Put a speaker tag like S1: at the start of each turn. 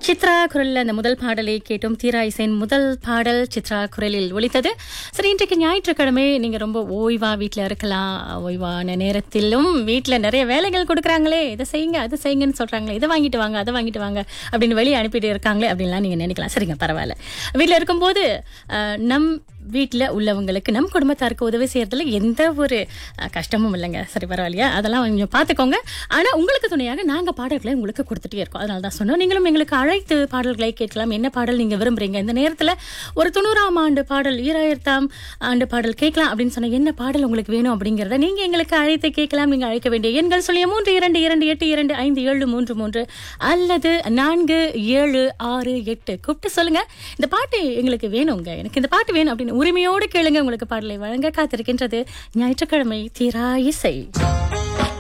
S1: சித்ரா குரலில் அந்த முதல் பாடலை கேட்டோம் தீரா இசையின் முதல் பாடல் சித்ரா குரலில் ஒலித்தது சரி இன்றைக்கு ஞாயிற்றுக்கிழமை நீங்கள் ரொம்ப ஓய்வா வீட்டில் இருக்கலாம் ஓய்வான நேரத்திலும் வீட்டில் நிறைய வேலைகள் கொடுக்குறாங்களே இதை செய்யுங்க அது செய்யுங்கன்னு சொல்கிறாங்களே இதை வாங்கிட்டு வாங்க அதை வாங்கிட்டு வாங்க அப்படின்னு வெளியே அனுப்பிட்டு இருக்காங்களே அப்படின்லாம் நீங்கள் நினைக்கலாம் சரிங்க பரவாயில்ல வீட்டில் இருக்கும்போது அஹ், நம் வீட்டில் உள்ளவங்களுக்கு நம் குடும்பத்தாருக்கு உதவி செய்யறதுல எந்த ஒரு அஹ், கஷ்டமும் இல்லைங்க சரி பரவாயில்லையா அதெல்லாம் கொஞ்சம் பார்த்துக்கோங்க ஆனால் உங்களுக்கு துணையாக நாங்கள் பாடல்களை உங்களுக்கு கொடுத்துட்டே இருக்கோம் அதனால தான் சொன்னோம் நீங்களும் எங்களுக்கு அழைத்து பாடல்களை கேட்கலாம் என்ன பாடல் நீங்கள் விரும்புறீங்க இந்த நேரத்தில் ஒரு தொண்ணூறாம் ஆண்டு பாடல் ஈராயிரத்தாம் ஆண்டு பாடல் கேட்கலாம் அப்படின்னு சொன்ன என்ன பாடல் உங்களுக்கு வேணும் அப்படிங்கிறத நீங்கள் எங்களுக்கு அழைத்து கேட்கலாம் நீங்கள் அழைக்க வேண்டிய எண்கள் சொல்லிய மூன்று இரண்டு இரண்டு எட்டு இரண்டு ஐந்து ஏழு மூன்று மூன்று அல்லது நான்கு ஏழு ஆறு எட்டு கூப்பிட்டு சொல்லுங்க இந்த பாட்டு எங்களுக்கு வேணுங்க எனக்கு இந்த பாட்டு வேணும் அப்படின்னு உரிமையோடு கேளுங்க உங்களுக்கு பாடலை வழங்க காத்திருக்கின்றது ஞாயிற்றுக்கிழமை தீரா இசை